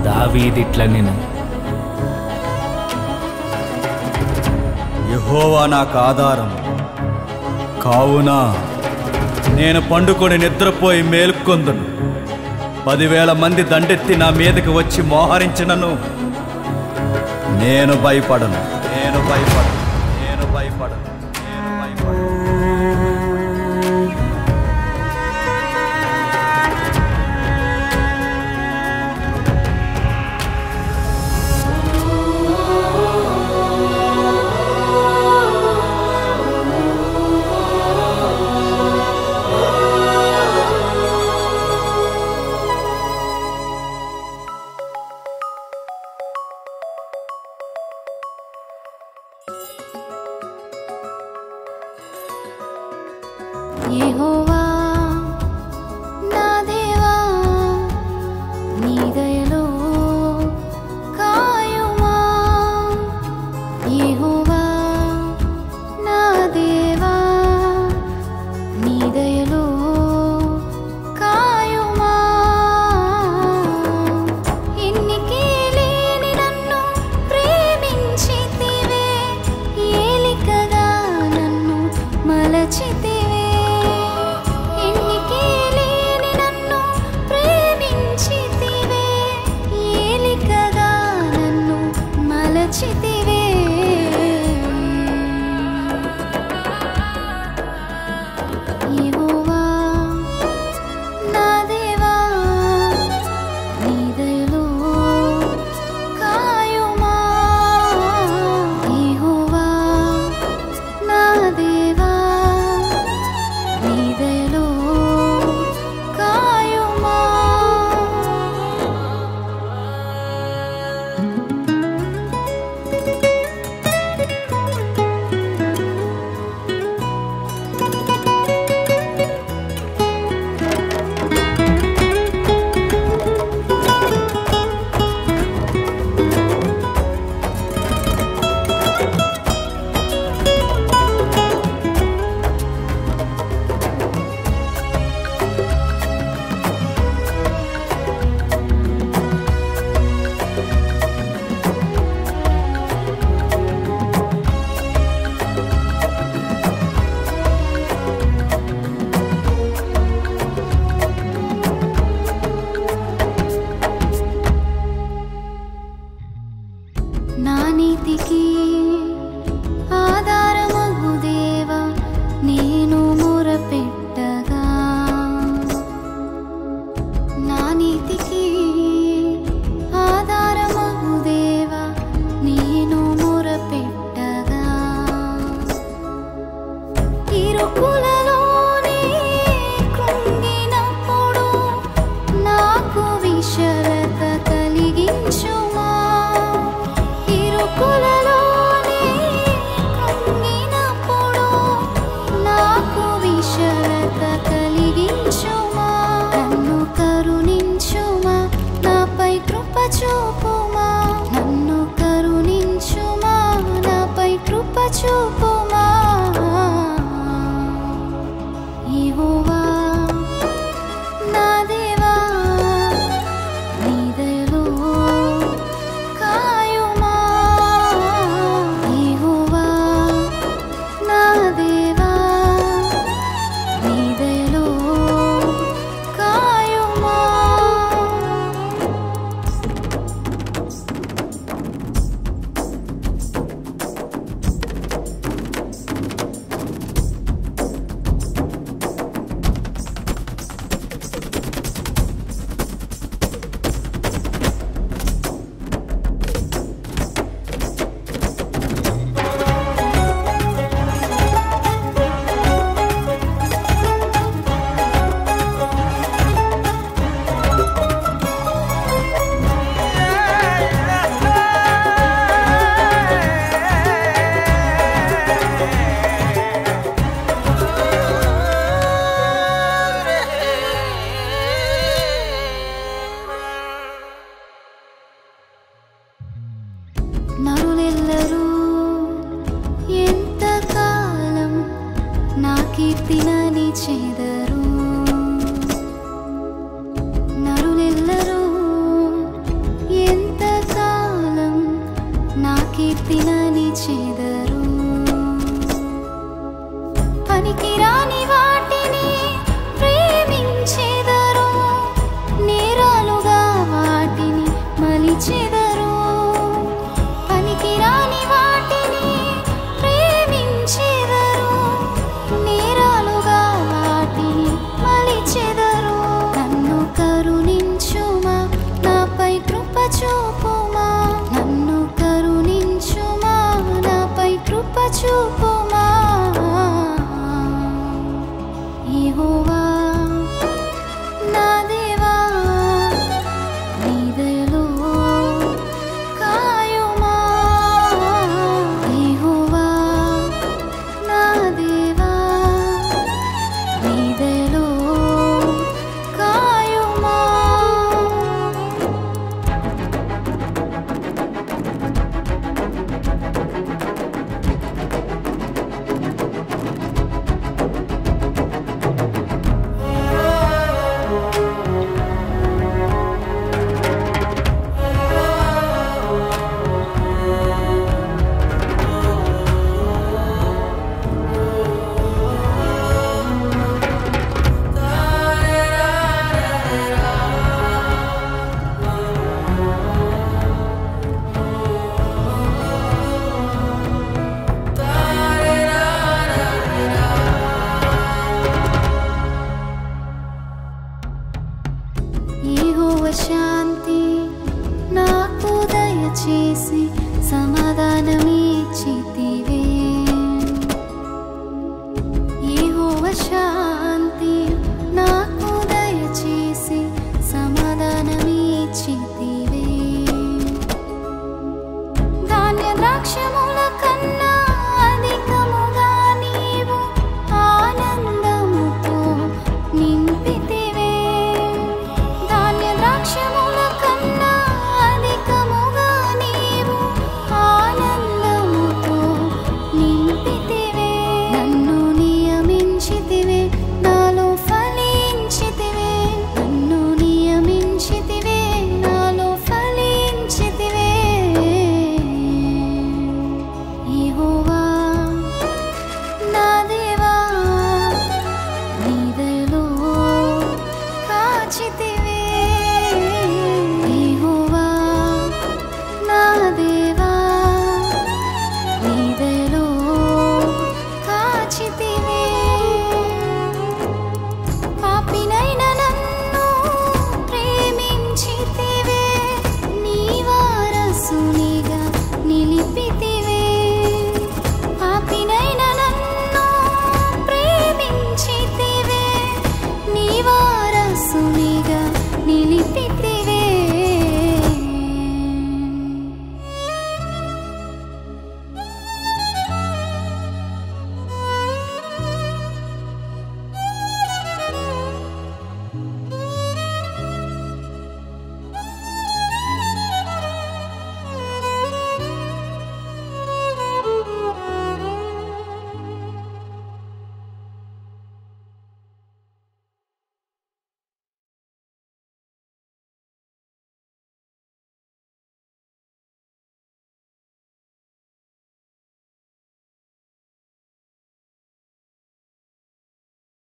దావీదిట్ల నేను యెహోవా నాకు ఆధారం కావున నేను పండుకొని నిద్రపోయి మేలుకొందును పదివేల మంది దండెత్తి నా మీదకి వచ్చి మోహరించినను నేను భయపడను నేను భయపడను నేను భయపడను నేను భయపడను యెహోవా నా దేవా నీ దయలో కాయుమా యెహోవా నా దేవా నీ దయలో కాయుమా ఎన్నికే లేని నన్ను ప్రేమించితివే ఏలికగా నన్ను మలచితివే ఎన్నికే లేని నన్ను ప్రేమించితివే ఏలికగా నన్ను మలచితివే యెహోవా నా దేవా నీ దయలో కాయుమా యెహోవా నా దేవా నీ దయలో కాయుమా నా నీతికి ఆధారమగు దేవా నేను మొరపెట్టగా నా నీతికి ఆధారమగు దేవా నేను మొరపెట్టగా ఇరుకులలోనే కృంగినప్పుడు నాకు విశలత కలిగించుమా ఇరుకులలోనే కృంగినప్పుడు నాకు విశలత కలిగించుమా నన్ను కరుణించుమా నాపై కృప చూపుమా నన్ను కరుణించుమా నాపై కృప చూపుమా యెహోవా నా దేవా నీ దయలో కాయుమా యెహోవా నా దేవా నీ దయలో కాయుమా నరులెల్లరూ ఎంతకాలం నా కీర్తినని చెదరు నరులెల్లరూ చెదరు పనికిరాని వాటిని ప్రేమించెదరు నేరాలుగా వాటిని మలిచెదరు పనికిరాని వాటిని ప్రేమించెదరు నేరాలుగా వాటిని మలిచెదరు నన్ను కరుణించుమా నాపై కృప చూపుమా నన్ను కరుణించుమా నాపై కృప చూపుమా యెహోవా నా దేవా నీ దయలో కాయుమా యెహోవా నా దేవా నీ దయలో కాయుమా యెహోవా శాంతి నాకు దయచేసి సమాధానమిచ్చి